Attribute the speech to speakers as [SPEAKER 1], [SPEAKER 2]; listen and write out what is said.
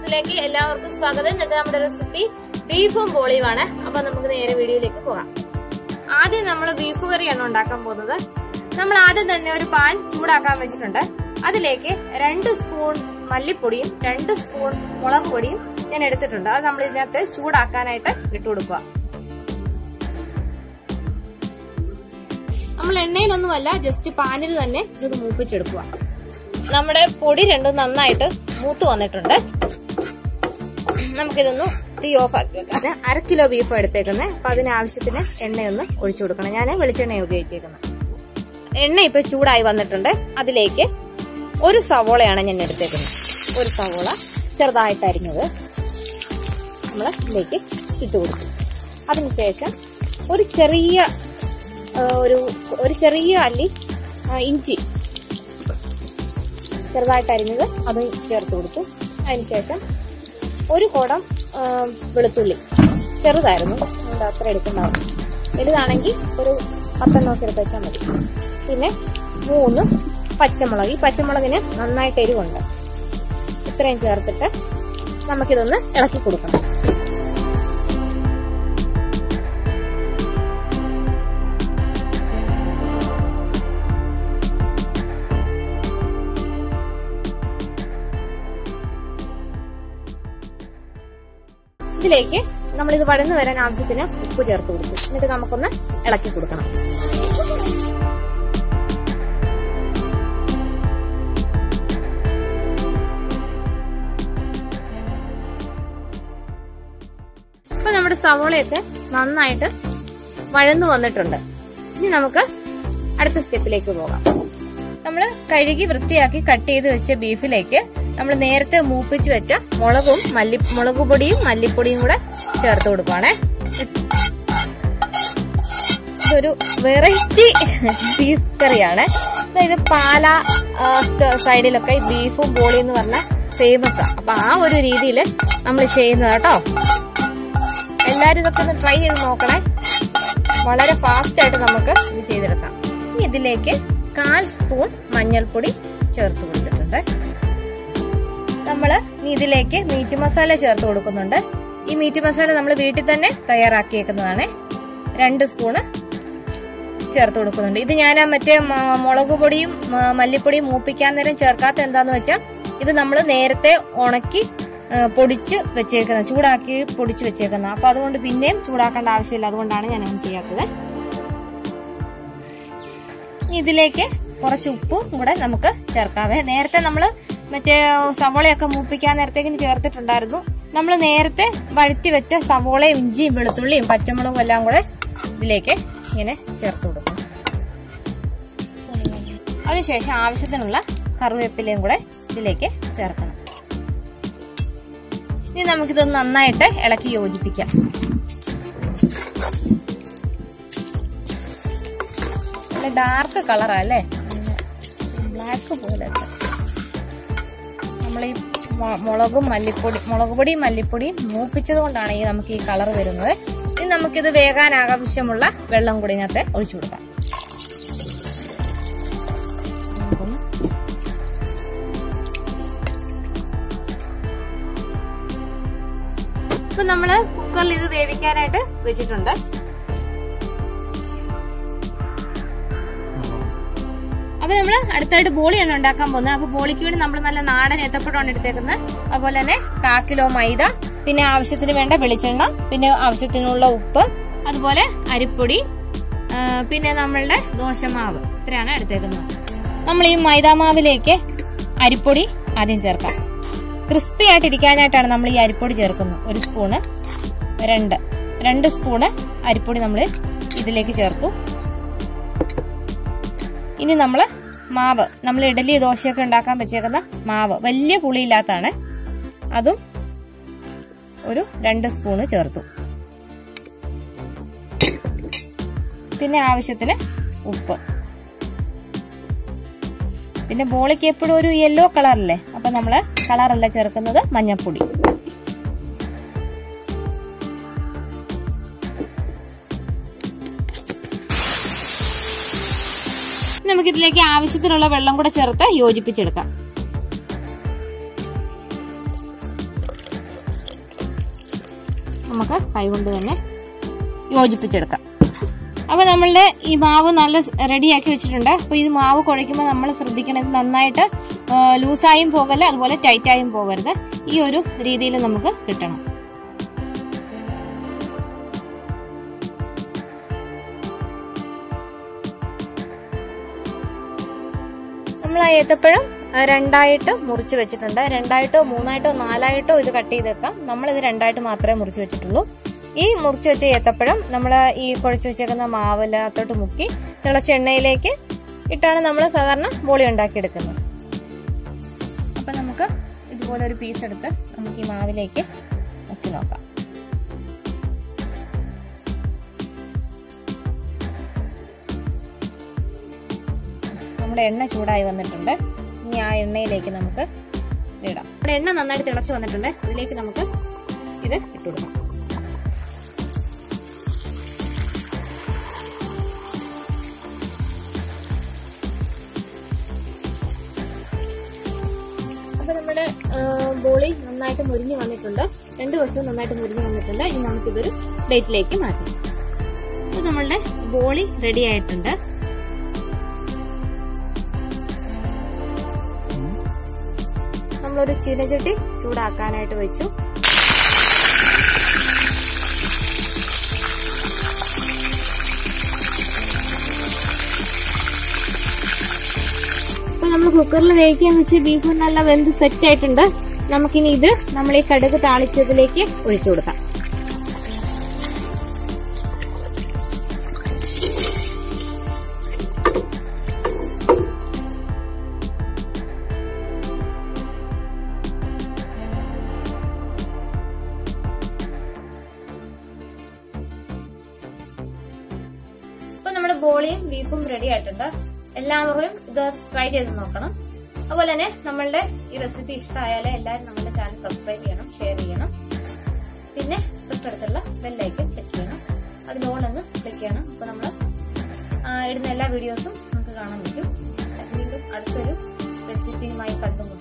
[SPEAKER 1] ബ്ലോഗ്സിലേക്ക് എല്ലാവർക്കും സ്വാഗതം ഇന്നത്തെ നമ്മുടെ റെസിപ്പി ബീഫും ബോളിയുമാണ് അപ്പൊ നമുക്ക് നേരെ വീഡിയോയിലേക്ക് പോകാം ആദ്യം നമ്മൾ ബീഫ് കറിയാണ് ഉണ്ടാക്കാൻ പോകുന്നത് നമ്മൾ ആദ്യം തന്നെ ഒരു പാൻ ചൂടാക്കാൻ വെച്ചിട്ടുണ്ട് അതിലേക്ക് രണ്ട് സ്പൂൺ മല്ലിപ്പൊടിയും രണ്ട് സ്പൂൺ മുളക് പൊടിയും ഞാൻ എടുത്തിട്ടുണ്ട് അത് നമ്മൾ ഇതിനകത്ത് ചൂടാക്കാനായിട്ട് ഇട്ട് കൊടുക്കുക നമ്മൾ എണ്ണയിലൊന്നുമല്ല ജസ്റ്റ് പാനിൽ തന്നെ ഇത് മൂപ്പിച്ചെടുക്കുക നമ്മുടെ പൊടി രണ്ടും നന്നായിട്ട് മൂത്ത് വന്നിട്ടുണ്ട് നമുക്കിതൊന്ന് തീ ഓഫ് ആക്കി വെക്കാം അര കിലോ ബീഫ് എടുത്തേക്കുന്നത് അപ്പൊ അതിനാവശ്യത്തിന് എണ്ണയൊന്ന് ഒഴിച്ചു കൊടുക്കണം ഞാൻ വെളിച്ചെണ്ണ ഉപയോഗിച്ചേക്കുന്നത് എണ്ണ ഇപ്പൊ ചൂടായി വന്നിട്ടുണ്ട് അതിലേക്ക് ഒരു സവോളയാണ് ഞാൻ എടുത്തേക്കുന്നത് ഒരു സവോള ചെറുതായിട്ട് അരിഞ്ഞത് നമ്മൾ ഇതിലേക്ക് ഇട്ട് കൊടുക്കും അതിനുശേഷം ഒരു ചെറിയ ആ, ഒരു ഒരു ചെറിയ അല്ലി ആ, ഇഞ്ചി ചെറുതായിട്ട് അരിഞ്ഞത് അത് ചേർത്ത് കൊടുത്തു അതിനുശേഷം ഒരു കുടം ആ, വെളുത്തുള്ളി ചെറുതായിരുന്നു അതുകൊണ്ട് അത്ര എടുക്കണ്ടാവും വലുതാണെങ്കിൽ ഒരു പത്തെണ്ണം ഒക്കെ എടുത്ത് വെച്ചാൽ മതി പിന്നെ മൂന്ന് പച്ചമുളക് ഈ പച്ചമുളകിന് നന്നായിട്ട് എരിവുണ്ട് ഇത്രയും ചേർത്തിട്ട് നമുക്കിതൊന്ന് ഇളക്കി കൊടുക്കണം ഇതിലേക്ക് നമ്മൾ ഇത് വഴന്നു വരാൻ ആവശ്യത്തിന് ഉപ്പ് ചേർത്ത് കൊടുക്കും എന്നിട്ട് നമുക്കൊന്ന് ഇളക്കി കൊടുക്കണം ഇപ്പൊ നമ്മുടെ സവോളയൊക്കെ നന്നായിട്ട് വഴന്നു വന്നിട്ടുണ്ട് ഇനി നമുക്ക് അടുത്ത സ്റ്റെപ്പിലേക്ക് പോകാം നമ്മൾ കഴുകി വൃത്തിയാക്കി കട്ട് ചെയ്ത് വെച്ച ബീഫിലേക്ക് നമ്മൾ നേരത്തെ മൂപ്പിച്ച് വെച്ച മുളകും മല്ലി മുളക് പൊടിയും മല്ലിപ്പൊടിയും കൂടെ ചേർത്ത് കൊടുക്കുവാണേ ഇതൊരു വെറൈറ്റി ബീഫ് കറിയാണ് അതായത് പാല ആ, സ്റ്റ- സൈഡിലൊക്കെ ഈ ബീഫും ബോളി എന്ന് പറഞ്ഞ ഫേമസ് അപ്പൊ ആ ഒരു രീതിയിൽ നമ്മൾ ചെയ്യുന്നത് കേട്ടോ എല്ലാരും ഇതൊക്കെ ഒന്ന് ട്രൈ ചെയ്ത് നോക്കണേ വളരെ ഫാസ്റ്റ് ആയിട്ട് നമുക്ക് ഇത് ചെയ്തെടുക്കാം ഇനി ഇതിലേക്ക് കാൽ സ്പൂൺ മഞ്ഞൾപ്പൊടി ചേർത്ത് കൊടുത്തിട്ടുണ്ട് നമ്മള് ഇനി ഇതിലേക്ക് മീറ്റ് മസാല ചേർത്ത് കൊടുക്കുന്നുണ്ട് ഈ മീറ്റ് മസാല നമ്മൾ വീട്ടിൽ തന്നെ തയ്യാറാക്കിയേക്കുന്നതാണ് രണ്ട് സ്പൂണ് ചേർത്ത് കൊടുക്കുന്നുണ്ട് ഇത് ഞാൻ ആ മറ്റേ മ- മുളക് പൊടിയും മ- മല്ലിപ്പൊടിയും മൂപ്പിക്കാൻ നേരം ചേർക്കാത്ത എന്താന്ന് വെച്ചാൽ ഇത് നമ്മൾ നേരത്തെ ഉണക്കി ആ, പൊടിച്ച് വെച്ചേക്കുന്നത് ചൂടാക്കി പൊടിച്ച് വെച്ചേക്കുന്നത് അപ്പൊ അതുകൊണ്ട് പിന്നെയും ചൂടാക്കേണ്ട ആവശ്യമില്ല അതുകൊണ്ടാണ് ഞാൻ അങ്ങനെ ചെയ്യാത്തത് ഇനി ഇതിലേക്ക് കുറച്ച് ഉപ്പും കൂടെ നമുക്ക് ചേർക്കാവേ നേരത്തെ നമ്മൾ മറ്റേ സവോളയൊക്കെ മൂപ്പിക്കാൻ നേരത്തേക്കിന് ചേർത്തിട്ടുണ്ടായിരുന്നു നമ്മൾ നേരത്തെ വഴുത്തി വെച്ച സവോളയും ഇഞ്ചിയും വെളുത്തുള്ളിയും പച്ചമുളകും എല്ലാം കൂടെ ഇതിലേക്ക് ഇങ്ങനെ ചേർത്ത് കൊടുക്കും അതിനുശേഷം ആവശ്യത്തിനുള്ള കറിവേപ്പിലയും കൂടെ ഇതിലേക്ക് ചേർക്കണം ഇനി നമുക്കിതൊന്ന് നന്നായിട്ട് ഇളക്കി യോജിപ്പിക്കാം നല്ല ഡാർക്ക് കളറാ അല്ലേ ബ്ലാക്ക് പോലെ നമ്മൾ ഈ മുളകും മല്ലിപ്പൊടി മുളക് പൊടിയും മല്ലിപ്പൊടിയും മൂപ്പിച്ചത് കൊണ്ടാണ് ഈ നമുക്ക് ഈ കളർ വരുന്നത് ഇനി നമുക്കിത് വേകാൻ ആവശ്യമുള്ള വെള്ളം കൂടി ഇതിനകത്ത് ഒഴിച്ചു കൊടുക്കാം നമുക്കൊന്ന് ഇപ്പൊ നമ്മള് കുക്കറിൽ ഇത് വേവിക്കാനായിട്ട് വെച്ചിട്ടുണ്ട് അപ്പൊ നമ്മള് അടുത്തായിട്ട് ബോളിയാണ് ഉണ്ടാക്കാൻ പോകുന്നത് അപ്പൊ ബോളിക്ക് വേണ്ടി നമ്മൾ നല്ല നാടൻ ഏത്തപ്പഴമാണ് എടുത്തേക്കുന്നത് അതുപോലെ തന്നെ കാ കിലോ മൈദ പിന്നെ ആവശ്യത്തിന് വേണ്ട വെളിച്ചെണ്ണ പിന്നെ ആവശ്യത്തിനുള്ള ഉപ്പ് അതുപോലെ അരിപ്പൊടി ആ, പിന്നെ നമ്മളുടെ ദോശമാവ് ഇത്രയാണ് എടുത്തേക്കുന്നത് നമ്മൾ ഈ മൈദാമാവിലേക്ക് അരിപ്പൊടി ആദ്യം ചേർക്കാം ക്രിസ്പി ആയിട്ട് ഇരിക്കാനായിട്ടാണ് നമ്മൾ ഈ അരിപ്പൊടി ചേർക്കുന്നത് ഒരു സ്പൂണ് രണ്ട് രണ്ട് സ്പൂണ് അരിപ്പൊടി നമ്മൾ ഇതിലേക്ക് ചേർത്തു ഇനി നമ്മൾ മാവ് നമ്മൾ ഇഡലി ദോശയൊക്കെ ഉണ്ടാക്കാൻ വെച്ചേക്കുന്ന മാവ് വലിയ പുളിയില്ലാത്താണ് അതും ഒരു രണ്ട് സ്പൂണ് ചേർത്തു പിന്നെ ആവശ്യത്തിന് ഉപ്പ് പിന്നെ ബോളിക്ക് എപ്പോഴും ഒരു യെല്ലോ കളറല്ലേ അപ്പൊ നമ്മള് കളറല്ല ചേർക്കുന്നത് മഞ്ഞപ്പൊടി നമുക്കിതിലേക്ക് ആവശ്യത്തിനുള്ള വെള്ളം കൂടെ ചേർത്ത് യോജിപ്പിച്ചെടുക്കാം നമുക്ക് കൈകൊണ്ട് തന്നെ യോജിപ്പിച്ചെടുക്കാം അപ്പൊ നമ്മളുടെ ഈ മാവ് നല്ല റെഡിയാക്കി വെച്ചിട്ടുണ്ട് അപ്പൊ ഇത് മാവ് കുഴയ്ക്കുമ്പോൾ നമ്മൾ ശ്രദ്ധിക്കണം നന്നായിട്ട് ലൂസായും പോകല്ല അതുപോലെ ടൈറ്റായും പോകരുത് ഈ ഒരു രീതിയിൽ നമുക്ക് കിട്ടണം നമ്മൾ ആ ഏത്തപ്പഴം ആ, രണ്ടായിട്ട് മുറിച്ച് വെച്ചിട്ടുണ്ട് രണ്ടായിട്ടോ മൂന്നായിട്ടോ നാലായിട്ടോ ഇത് കട്ട് ചെയ്ത് വെക്കാം നമ്മൾ ഇത് രണ്ടായിട്ട് മാത്രമേ മുറിച്ച് വെച്ചിട്ടുള്ളൂ ഈ മുറിച്ച് വെച്ച ഏത്തപ്പഴം നമ്മൾ ഈ കുഴച്ച് വെച്ചേക്കുന്ന മാവിലകത്തോട്ട് മുക്കി തിളച്ച എണ്ണയിലേക്ക് ഇട്ടാണ് നമ്മൾ സാധാരണ ബോളി ഉണ്ടാക്കിയെടുക്കുന്നത് അപ്പൊ നമുക്ക് ഇതുപോലെ ഒരു പീസ് എടുത്ത് നമുക്ക് ഈ മാവിലേക്ക് മുക്കി നോക്കാം നമ്മുടെ എണ്ണ ചൂടായി വന്നിട്ടുണ്ട് ഇനി ആ എണ്ണയിലേക്ക് നമുക്ക് ഇടാം നമ്മുടെ എണ്ണ നന്നായിട്ട് തിളച്ച് വന്നിട്ടുണ്ട് ഇതിലേക്ക് നമുക്ക് ഇത് ഇട്ടുകൊടുക്കാം അപ്പൊ നമ്മുടെ ആ, ബോളി നന്നായിട്ട് മുരിഞ്ഞു വന്നിട്ടുണ്ട് രണ്ട് വശവും നന്നായിട്ട് മുരിഞ്ഞു വന്നിട്ടുണ്ട് ഇനി നമുക്കിതൊരു പ്ലേറ്റിലേക്ക് മാറ്റാം ഇത് നമ്മളുടെ ബോളി റെഡി ആയിട്ടുണ്ട് നമ്മളൊരു ചീനച്ചട്ടി ചൂടാക്കാനായിട്ട് വെച്ചു അപ്പൊ നമ്മൾ കുക്കറിൽ വേവിക്കാൻ വെച്ച് ബീഫ് നല്ല വെന്ത് സെറ്റ് ആയിട്ടുണ്ട് നമുക്കിനി ഇത് നമ്മൾ ഈ കടുക് താളിച്ചതിലേക്ക് ഒഴിച്ചു കൊടുക്കാം ഇപ്പൊ നമ്മുടെ ബോളിയും ബീഫും റെഡി ആയിട്ടുണ്ട് എല്ലാവരും ഇത് ട്രൈ ചെയ്ത് നോക്കണം അതുപോലെ തന്നെ നമ്മളുടെ ഈ റെസിപ്പി ഇഷ്ടമായാൽ എല്ലാവരും നമ്മുടെ ചാനൽ സബ്സ്ക്രൈബ് ചെയ്യണം ഷെയർ ചെയ്യണം പിന്നെ തൊട്ടടുത്തുള്ള ബെല്ലൈക്കൻ ക്ലിക്ക് ചെയ്യണം അതിൽ ഓൺ എന്ന് ക്ലിക്ക് ചെയ്യണം അപ്പൊ നമ്മൾ ഇടുന്ന എല്ലാ വീഡിയോസും നമുക്ക് കാണാൻ പറ്റും വീണ്ടും അടുത്തൊരു റെസിപ്പിയുമായി കണ്ടുമുട്ടാം